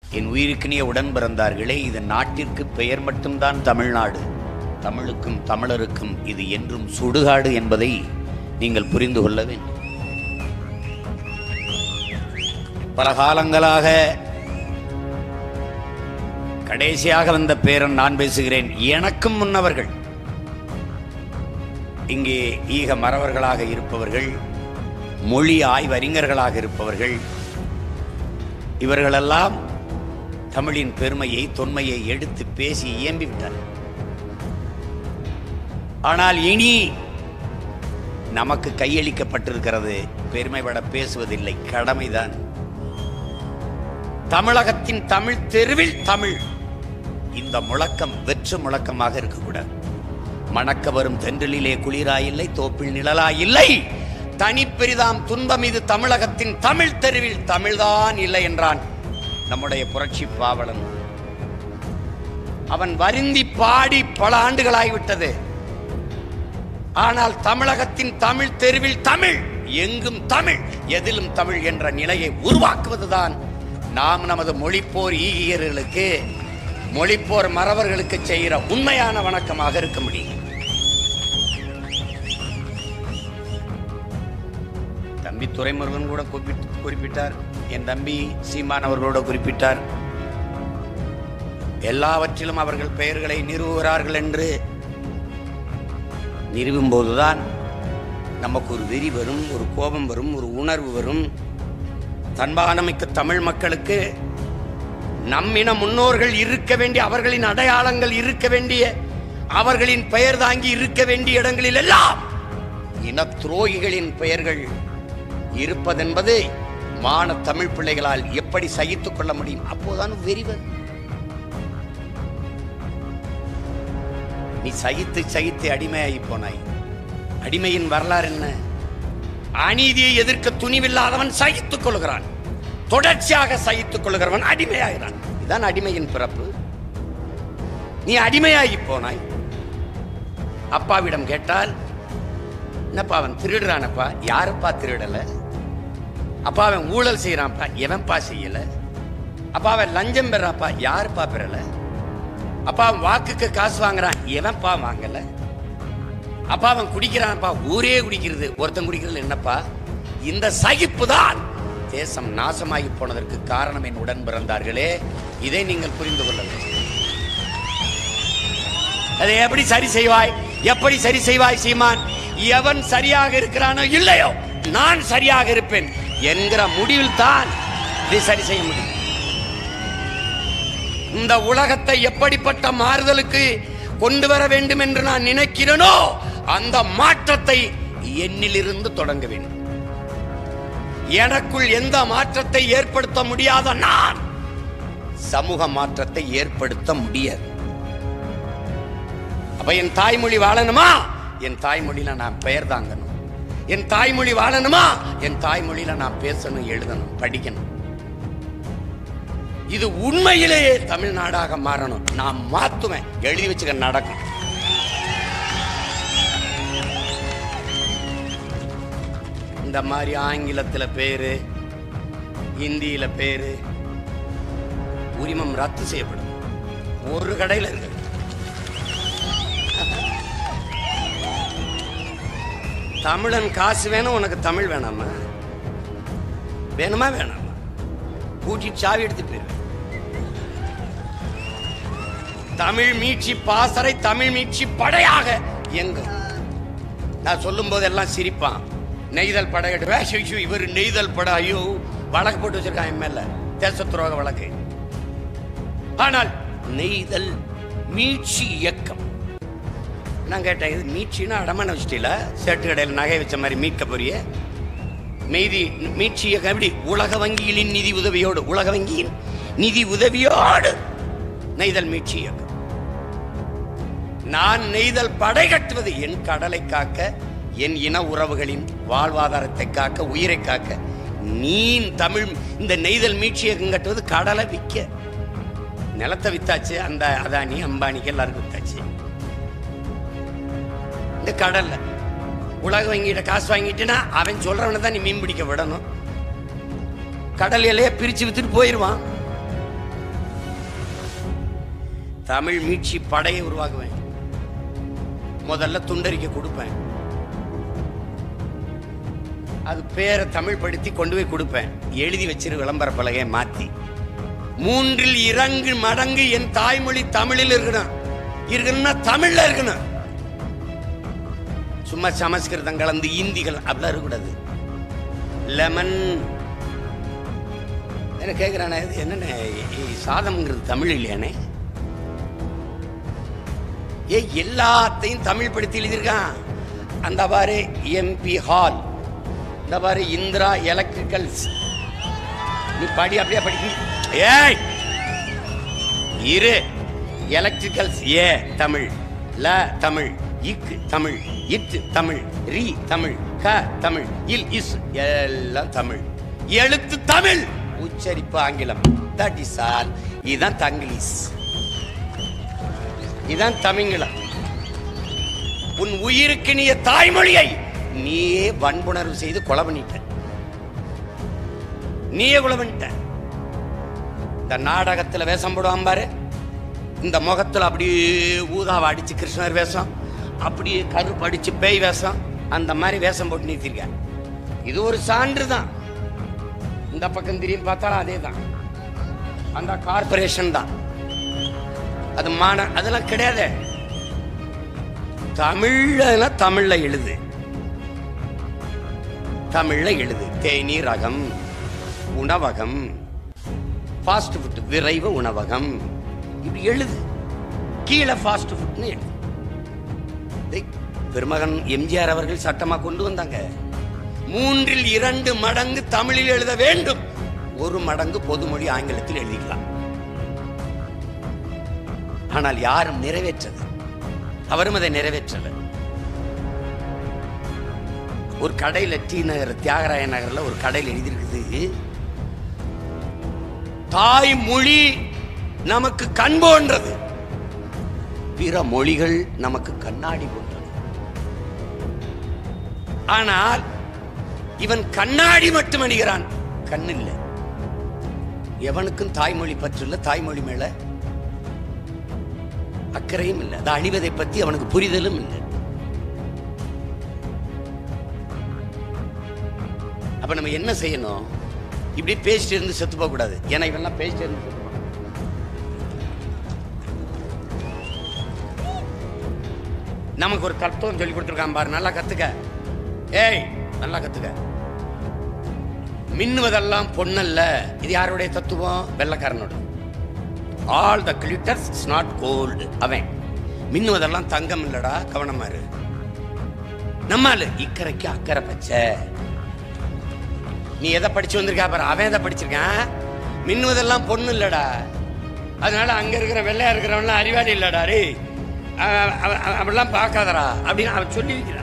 என் உயிருக்கினிய உடன் பிறந்தார்களே இது நாட்டிற்கு பெயர் மட்டும்தான் தமிழ்நாடு தமிழுக்கும் தமிழருக்கும் இது என்றும் சுடுகாடு என்பதை நீங்கள் புரிந்து கொள்ள வேண்டும் பல காலங்களாக கடைசியாக வந்த பேரன் நான் பேசுகிறேன் எனக்கும் முன்னவர்கள் இங்கே ஈக மறவர்களாக இருப்பவர்கள் மொழி ஆய்வறிஞர்களாக இருப்பவர்கள் இவர்களெல்லாம் தமிழின் பெருமையை தொன்மையை எடுத்து பேசி இயம்பி விட்டார்கள் ஆனால் இனி நமக்கு கையளிக்கப்பட்டிருக்கிறது பெருமைப்பட பேசுவதில்லை கடமைதான் தமிழகத்தின் தமிழ் தெருவில் தமிழ் இந்த முழக்கம் வெற்று முழக்கமாக இருக்கக்கூடாது மணக்க வரும் தென்றலிலே குளிராயில்லை தோப்பில் நிழலாயில்லை தனிப்பெரிதாம் துன்பம் இது தமிழகத்தின் தமிழ் தெருவில் தமிழ்தான் இல்லை என்றான் நம்முடைய புரட்சி பாவலன் அவன் வருந்தி பாடி பல ஆண்டுகளாகிவிட்டது ஆனால் தமிழகத்தின் தமிழ் தெருவில் தமிழ் எங்கும் தமிழ் எதிலும் தமிழ் என்ற நிலையை உருவாக்குவதுதான் நாம் நமது மொழிப்போர் ஈகியர்களுக்கு மொழிப்போர் மறவர்களுக்கு செய்கிற உண்மையான வணக்கமாக இருக்க முடியும் தம்பி துரைமுருகன் கூட குறிப்பிட்டு குறிப்பிட்டார் என் தம்பி சீமான் அவர்களோட குறிப்பிட்டார் எல்லாவற்றிலும் அவர்கள் பெயர்களை நிறுவுகிறார்கள் என்று நிறுவும் போதுதான் நமக்கு ஒரு வெறி வரும் ஒரு கோபம் வரும் ஒரு உணர்வு வரும் தன்பானமிக்க தமிழ் மக்களுக்கு நம்மின முன்னோர்கள் இருக்க வேண்டிய அவர்களின் அடையாளங்கள் இருக்க வேண்டிய அவர்களின் பெயர் தாங்கி இருக்க வேண்டிய இடங்களில் எல்லாம் இன துரோகிகளின் பெயர்கள் இருப்பதென்பது மான தமிழ் பிள்ளைகளால் எப்படி சகித்துக் கொள்ள முடியும் அப்போதான் வெறி வரும் நீ சகித்து சகித்து அடிமையாகி போனாய் அடிமையின் வரலாறு என்ன அநீதியை எதிர்க்க துணிவில்லாதவன் சகித்துக் கொள்கிறான் தொடர்ச்சியாக சகித்துக் கொள்கிறவன் அடிமையாகிறான் இதுதான் அடிமையின் பிறப்பு நீ அடிமையாகி போனாய் அப்பாவிடம் கேட்டால் என்னப்பா அவன் திருடுறானப்பா யாருப்பா திருடல அப்பா அவன் ஊழல் செய்யறான்ப்பா எவன்ப்பா செய்யல அப்பா அவன் லஞ்சம் பெறாப்பா யாருப்பா பெறல அப்பா அவன் வாக்குக்கு காசு வாங்குறான் எவன்ப்பா வாங்கல அப்பா அவன் குடிக்கிறான்ப்பா ஊரே குடிக்கிறது ஒருத்தன் குடிக்கிறது என்னப்பா இந்த சகிப்பு தான் தேசம் நாசமாகி போனதற்கு காரணம் என் உடன் பிறந்தார்களே இதை நீங்கள் புரிந்து கொள்ள வேண்டும் அதை எப்படி சரி செய்வாய் எப்படி சரி செய்வாய் சீமான் எவன் சரியாக இருக்கிறானோ இல்லையோ நான் சரியாக இருப்பேன் என்கிற முடிவில் தான் இதை சரி செய்ய முடியும் இந்த உலகத்தை எப்படிப்பட்ட மாறுதலுக்கு கொண்டு வர வேண்டும் என்று நான் நினைக்கிறேனோ அந்த மாற்றத்தை என்னிலிருந்து தொடங்க வேண்டும் எனக்குள் எந்த மாற்றத்தை ஏற்படுத்த முடியாத நான் சமூக மாற்றத்தை ஏற்படுத்த முடியாது அப்ப என் தாய்மொழி வாழணுமா என் தாய்மொழியில நான் பெயர் தாங்கணும் என் தாய்மொழி வாழணுமா என் தாய்மொழியில நான் பேசணும் எழுதணும் படிக்கணும் இது உண்மையிலேயே தமிழ்நாடாக மாறணும் நான் மாத்துவேன் எழுதி வச்சுக்க நடக்கும் இந்த மாதிரி ஆங்கிலத்துல பேரு இந்தியில பேரு உரிமம் ரத்து செய்யப்படும் ஒரு கடையில இருக்கு தமிழன் காசு வேணும் உனக்கு தமிழ் வேணாமா வேணுமா வேணாமா கூட்டிட்டு சாவி எடுத்துட்டு போயிருவேன் தமிழ் மீட்சி பாசறை தமிழ் மீட்சி படையாக எங்கும் நான் சொல்லும் போதெல்லாம் சிரிப்பான் நெய்தல் படை எடுத்து இவர் நெய்தல் படை ஐயோ வழக்கு போட்டு வச்சிருக்கான் என் மேல தேச துரோக வழக்கு ஆனால் நெய்தல் மீட்சி இயக்கம் நான் கேட்டேன் இது மீட்சின்னா அடமான வச்சிட்டீல சேட்டு கடையில் நகை வச்ச மாதிரி மீட்க போறிய மீதி மீட்சி இயக்கம் எப்படி உலக வங்கியின் நிதி உதவியோடு உலக வங்கியின் நிதி உதவியோடு நெய்தல் மீட்சி இயக்கம் நான் நெய்தல் படை கட்டுவது என் கடலை காக்க என் இன உறவுகளின் வாழ்வாதாரத்தை காக்க உயிரை காக்க நீ தமிழ் இந்த நெய்தல் மீட்சி இயக்கம் கட்டுவது கடலை விற்க நிலத்தை வித்தாச்சு அந்த அதானி அம்பானிக்கு எல்லாருக்கும் வித்தாச்சு இந்த கடல்ல உலக வங்கிட்ட காசு வாங்கிட்டுனா அவன் சொல்றவனை தான் நீ மீன் பிடிக்க விடணும் கடல் எல்லையை பிரிச்சு வித்துட்டு போயிடுவான் தமிழ் மீட்சி படையை உருவாக்குவேன் முதல்ல துண்டறிக்கை கொடுப்பேன் அது பேரை தமிழ் படுத்தி கொண்டு போய் கொடுப்பேன் எழுதி வச்சிரு விளம்பர பலகையை மாத்தி மூன்றில் இறங்கு மடங்கு என் தாய்மொழி தமிழில் இருக்கணும் இருக்கணும்னா தமிழ்ல இருக்கணும் சும்மா சமஸ்கிருதம் கலந்து இந்திகள் அப்படிலாம் இருக்கக்கூடாது லெமன் என்ன கேட்குறானே இது என்னண்ணே இ- சாதம்ங்கிறது தமிழ் இல்லையானே ஏ எல்லாத்தையும் தமிழ் படுத்தி எழுதியிருக்கான் அந்த பாரு எம்பி ஹால் இந்த பாரு இந்திரா எலக்ட்ரிக்கல்ஸ் நீ படி அப்படியே படி ஏய் இரு எலக்ட்ரிக்கல்ஸ் ஏ தமிழ் ல தமிழ் இக்கு தமிழ் இட்டு தமிழ் ரி தமிழ் க தமிழ் இல் இஸ் எல்லாம் தமிழ் எழுத்து தமிழ் உச்சரிப்பு ஆங்கிலம் தட் இஸ் ஆல் இதுதான் தங்கிலீஷ் இதுதான் தமிங்கிலம் உன் உயிருக்கு நீ தாய்மொழியை நீயே வன்புணர்வு செய்து கொலை பண்ணிட்ட நீயே கொலை பண்ணிட்ட இந்த நாடகத்துல வேஷம் போடுவான் பாரு இந்த முகத்துல அப்படியே ஊதாவை அடிச்சு கிருஷ்ணர் வேஷம் அப்படியே கருப்பு அடிச்சு பேய் வேஷம் அந்த மாதிரி வேஷம் போட்டு நிறுத்திருக்க இது ஒரு சான்று தான் இந்த பக்கம் திரும்பி பார்த்தாலும் அதே தான் அந்த கார்பரேஷன் தான் அது மான அதெல்லாம் கிடையாது தமிழ்ல தமிழ்ல எழுது தமிழ்ல எழுது தேநீர் ரகம் உணவகம் ஃபாஸ்ட் ஃபுட் விரைவு உணவகம் இப்படி எழுது கீழே ஃபாஸ்ட் ஃபுட்னு எழுது இதை பெருமகன் எம்ஜிஆர் அவர்கள் சட்டமா கொண்டு வந்தாங்க மூன்றில் இரண்டு மடங்கு தமிழில் எழுத வேண்டும் ஒரு மடங்கு பொதுமொழி ஆங்கிலத்தில் எழுதிக்கலாம் ஆனால் யாரும் நிறைவேற்றது அவரும் அதை நிறைவேற்றல ஒரு கடையில டி நகர் தியாகராய நகர்ல ஒரு கடையில் எழுதியிருக்குது தாய்மொழி நமக்கு கண் போன்றது பிற மொழிகள் நமக்கு கண்ணாடி போன்றது ஆனால் இவன் கண்ணாடி மட்டும் அணிகிறான் கண் இல்லை எவனுக்கும் தாய்மொழி பற்றுள்ள தாய்மொழி மேல அக்கறையும் இல்லை அது அழிவதை பத்தி அவனுக்கு புரிதலும் இல்லை அப்ப நம்ம என்ன செய்யணும் இப்படி பேசிட்டு இருந்து செத்து போக கூடாது ஏன்னா இவெல்லாம் பேசிட்டு இருந்து செத்து போனான். நமக்கு ஒரு தத்துவம் சொல்லி கொடுத்துருக்கான் பாரு நல்லா கத்துக்க ஏய் நல்லா கத்துக்க மின்னுவதெல்லாம் பொன்னல்ல இது யாருடைய தத்துவம் வெள்ளக்காரனோட all the glitters is not gold அவன் மின்னுவதெல்லாம் தங்கம் இல்லடா கவனமா இரு நம்மால இக்கரைக்கு அக்கறை பச்சை நீ எதை படிச்சு வந்திருக்கா பாரு அவன் எதை படிச்சிருக்கான் மின்னுவதெல்லாம் பொண்ணு இல்லடா அதனால அங்க இருக்கிற வெள்ளையா இருக்கிறவன்லாம் அறிவாளி இல்லடா ரே அப்படிலாம் பார்க்காதடா அப்படின்னு அவன் சொல்லி வைக்கிறான்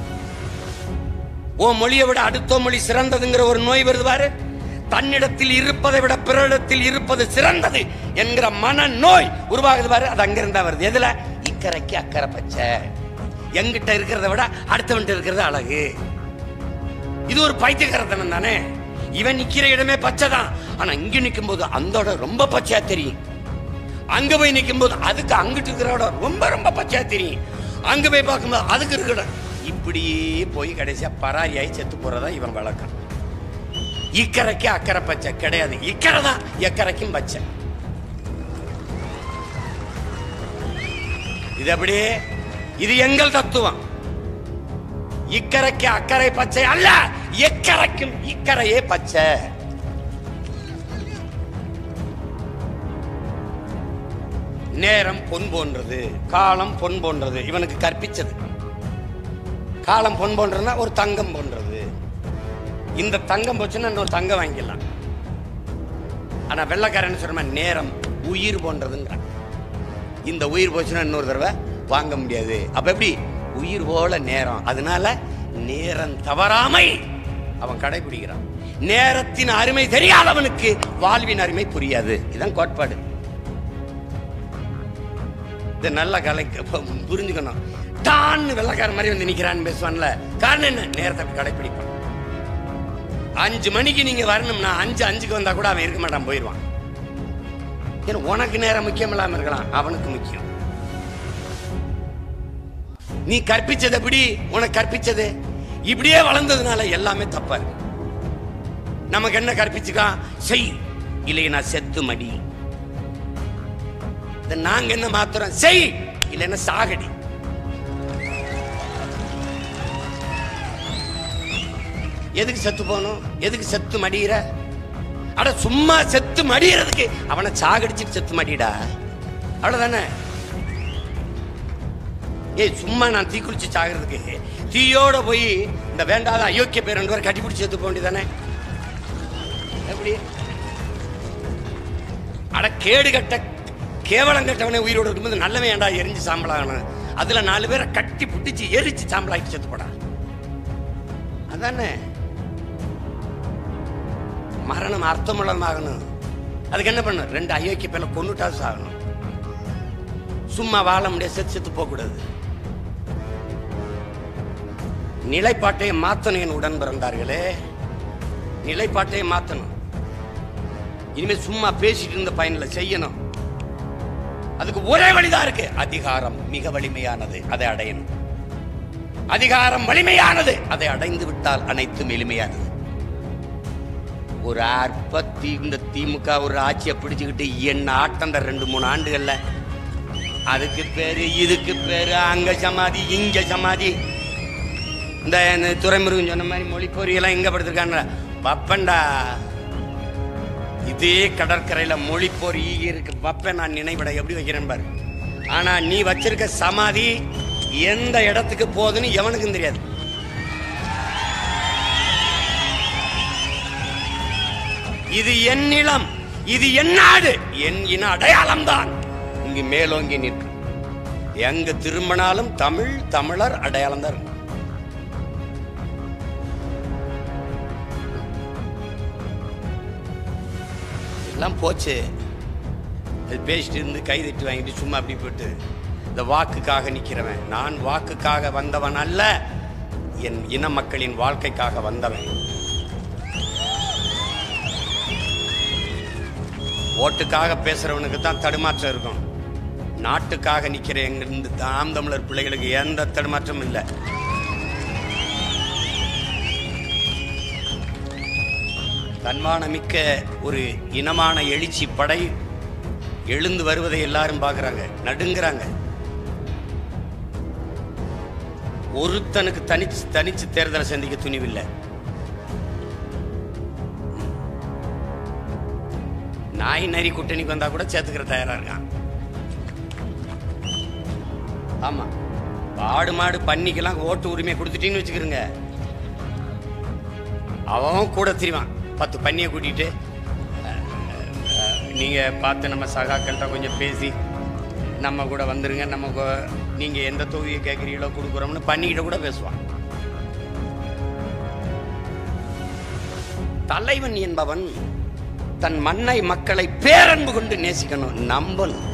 உன் மொழியை விட அடுத்த மொழி சிறந்ததுங்கிற ஒரு நோய் வருது பாரு தன்னிடத்தில் இருப்பதை விட பிறரிடத்தில் இருப்பது சிறந்தது என்கிற மன நோய் உருவாகுது பாரு அது அங்கிருந்தா வருது எதுல இக்கரைக்கு அக்கறை பச்சை எங்கிட்ட இருக்கிறத விட அடுத்தவன்ட்ட இருக்கிறது அழகு இது ஒரு பைத்தியக்காரத்தனம் தானே இவன் நிக்கிற இடமே பச்சை தான் ஆனா இங்க நிக்கும் போது அந்த இடம் ரொம்ப பச்சையா தெரியும் அங்க போய் நிக்கும் போது அதுக்கு அங்கிட்டு இருக்கிற இடம் ரொம்ப ரொம்ப பச்சையா தெரியும் அங்க போய் பார்க்கும்போது அதுக்கு இருக்கிற இடம் இப்படியே போய் கடைசியா பராரியாய் செத்து போறதா இவன் வழக்கம் இக்கரைக்கு அக்கறை பச்சை கிடையாது இக்கரை தான் எக்கரைக்கும் பச்சை இது அப்படியே இது எங்கள் தத்துவம் இக்கரைக்கு அக்கறை பச்சை அல்ல எக்கரைக்கும் இக்கரையே பச்சை நேரம் பொன் போன்றது காலம் பொன் போன்றது இவனுக்கு கற்பிச்சது காலம் பொன் போன்றதுன்னா ஒரு தங்கம் போன்றது இந்த தங்கம் போச்சுன்னா இன்னொரு தங்கம் வாங்கிடலாம் ஆனா வெள்ளக்காரன் சொல்ற மாதிரி நேரம் உயிர் போன்றதுங்கிறான் இந்த உயிர் போச்சுன்னா இன்னொரு தடவை வாங்க முடியாது அப்ப எப்படி உயிர் போல நேரம் அதனால நேரம் தவறாமை அவன் கடைபிடிக்கிறான் நேரத்தின் அருமை தெரியாதவனுக்கு வாழ்வின் அருமை புரியாது இதான் கோட்பாடு இதை நல்ல கலை புரிஞ்சுக்கணும் டான்னு வெள்ளக்காரன் மாதிரி வந்து நிக்கிறான்னு பேசுவான்ல காரணம் என்ன நேரத்தை கடைபிடிப்பான் அஞ்சு மணிக்கு நீங்க வரணும்னா அஞ்சு அஞ்சுக்கு வந்தா கூட அவன் இருக்க மாட்டான் போயிடுவான் ஏன்னா உனக்கு நேரம் முக்கியம் இல்லாம இருக்கலாம் அவனுக்கு முக்கியம் நீ கற்பிச்சது எப்படி உனக்கு கற்பிச்சது இப்படியே வளர்ந்ததுனால எல்லாமே தப்பா இருக்கு நமக்கு என்ன கற்பிச்சுக்கா செய் இல்லைன்னா செத்து மடி இதை நாங்க என்ன மாத்துறோம் செய் இல்லைன்னா சாகடி எதுக்கு செத்து போகணும் எதுக்கு செத்து மடியிற அட சும்மா செத்து மடியறதுக்கு அவனை சாகடிச்சிட்டு செத்து மடிடா அவ்வளவுதானே ஏய் சும்மா நான் தீ குளிச்சு சாகிறதுக்கு தீயோட போய் இந்த வேண்டாத அயோக்கிய பேர் ரெண்டு பேரும் கட்டிப்பிடிச்சு செத்து போக வேண்டியதானே எப்படி அட கேடு கட்ட கேவலம் கட்டவனே உயிரோடு இருக்கும்போது நல்லவன் ஏன்டா எரிஞ்சு சாம்பலாகணும் அதுல நாலு பேரை கட்டி புட்டிச்சு எரிச்சு சாம்பலாக்கி செத்து போடா அதானே மரணம் அர்த்தமுள்ளமாகணும் அதுக்கு என்ன பண்ணும் ரெண்டு அயோக்கிய பேர்ல கொண்டுட்டா சாகணும் சும்மா வாழ முடியாது செத்து செத்து போக கூடாது நிலைப்பாட்டை மாத்தணும் என் உடன் பிறந்தார்களே நிலைப்பாட்டை மாத்தணும் இனிமே சும்மா பேசிட்டு இருந்த பயனில் செய்யணும் அதுக்கு ஒரே வழிதான் இருக்கு அதிகாரம் மிக வலிமையானது அதை அடையணும் அதிகாரம் வலிமையானது அதை அடைந்து விட்டால் அனைத்தும் எளிமையானது ஒரு அற்பத்தி இந்த திமுக ஒரு ஆட்சியை பிடிச்சுக்கிட்டு என்ன ஆட்டம் இந்த ரெண்டு மூணு ஆண்டுகள்ல அதுக்கு பேரு இதுக்கு பேரு அங்க சமாதி இங்க சமாதி இந்த இந்த துறைமுருகன் சொன்ன மாதிரி மொழி பொறியெல்லாம் எங்க படுத்திருக்காங்க பப்பண்டா இதே கடற்கரையில மொழி பொறி இருக்கு பப்ப நான் நினைவிட எப்படி வைக்கிறேன் பாரு ஆனா நீ வச்சிருக்க சமாதி எந்த இடத்துக்கு போகுதுன்னு எவனுக்கும் தெரியாது இது என் நிலம் இது என் நாடு என் இன அடையாளம் தான் இங்கு மேலோங்கி நிற்கும் எங்க திரும்பினாலும் தமிழ் தமிழர் அடையாளம் தான் இருக்கும் எல்லாம் போச்சு அது பேசிட்டு இருந்து கை தட்டி வாங்கிட்டு சும்மா அப்படி போட்டு இந்த வாக்குக்காக நிக்கிறவன் நான் வாக்குக்காக வந்தவன் அல்ல என் இன மக்களின் வாழ்க்கைக்காக வந்தவன் ஓட்டுக்காக பேசுறவனுக்கு தான் தடுமாற்றம் இருக்கும் நாட்டுக்காக நிக்கிற எங்க இந்த தாம் தமிழர் பிள்ளைகளுக்கு எந்த தடுமாற்றமும் இல்லை தன்மானமிக்க ஒரு இனமான எழுச்சி படை எழுந்து வருவதை எல்லாரும் பார்க்கறாங்க நடுங்குறாங்க ஒருத்தனுக்கு தனிச்சு தனிச்சு தேர்தலை சந்திக்க துணிவில்லை நாய் நரி கூட்டணிக்கு வந்தா கூட சேர்த்துக்கிற தயாரா இருக்கான் ஆமா ஆடு மாடு பன்னிக்கெல்லாம் ஓட்டு உரிமை கொடுத்துட்டீங்கன்னு வச்சுக்கிறோங்க அவன் கூட திரிவான் பத்து பன்னியை கூட்டிட்டு அஹ், அஹ், நீங்க பார்த்து நம்ம சகாக்கள்கிட்ட கொஞ்சம் பேசி நம்ம கூட வந்துருங்க நம்ம கொ- நீங்க எந்த தொகுதியை கேட்குறீங்களோ கொடுக்குறோம்னு பண்ணிக்கிட்ட கூட பேசுவான் தலைவன் என்பவன் தன் மண்ணை மக்களை பேரன்பு கொண்டு நேசிக்கணும் நம்பணும்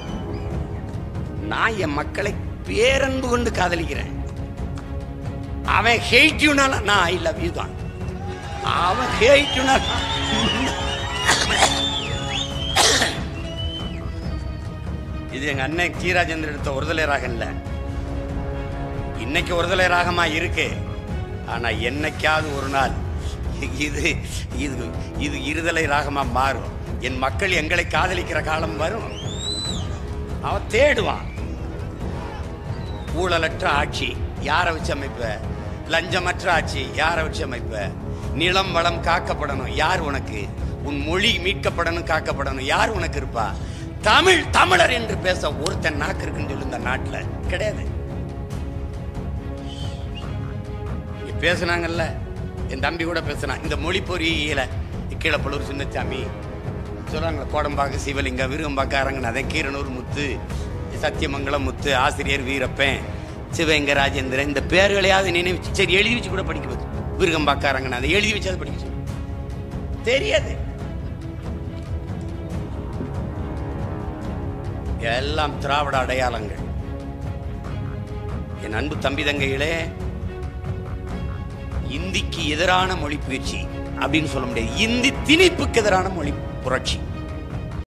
நான் என் மக்களை பேரன்பு கொண்டு காதலிக்கிறேன் அவன் ஹெய்ட் யூனால நான் ஐ லவ் யூ தான் அவன் ஹெய்ட் யூனால இது எங்க அண்ணன் கீராஜேந்திரன் எடுத்த ஒருதலை ராகம் இல்ல இன்னைக்கு ஒருதலை ராகமா இருக்கு ஆனா என்னைக்காவது ஒரு நாள் இது இது இது இருதலை ராகமா மாறும் என் மக்கள் எங்களை காதலிக்கிற காலம் வரும் அவன் தேடுவான் ஊழலற்ற ஆட்சி யாரை வச்சு அமைப்ப லஞ்சமற்ற ஆட்சி யாரை வச்சு அமைப்ப நிலம் வளம் காக்கப்படணும் யார் உனக்கு உன் மொழி மீட்கப்படணும் காக்கப்படணும் யார் உனக்கு இருப்பா தமிழ் தமிழர் என்று பேச ஒருத்தன் நாக்கு இருக்குன்னு சொல்லு இந்த நாட்டுல கிடையாது இங்க பேசுனாங்கல்ல என் தம்பி கூட பேசினான் இந்த மொழி பொறியியல கீழப்பழூர் சின்னச்சாமி சொல்றாங்களே கோடம்பாக்க சிவலிங்க விருகம்பாக்க அரங்கநாதன் கீரனூர் முத்து சத்தியமங்கலம் முத்து ஆசிரியர் வீரப்பன் சிவகங்க ராஜேந்திரன் இந்த பேர்களையாவது நினைவு சரி எழுதி வச்சு கூட படிக்க போகுது விருகம்பாக்க அரங்கநாதன் எழுதி வச்சாது படிக்க சொல்லு. தெரியாது எல்லாம் திராவிட அடையாளங்கள் என் அன்பு தம்பி தங்கைகளே இந்திக்கு எதிரான மொழி பயிற்சி அப்படின்னு சொல்ல முடியாது இந்தி திணிப்புக்கு எதிரான மொழி புரட்சி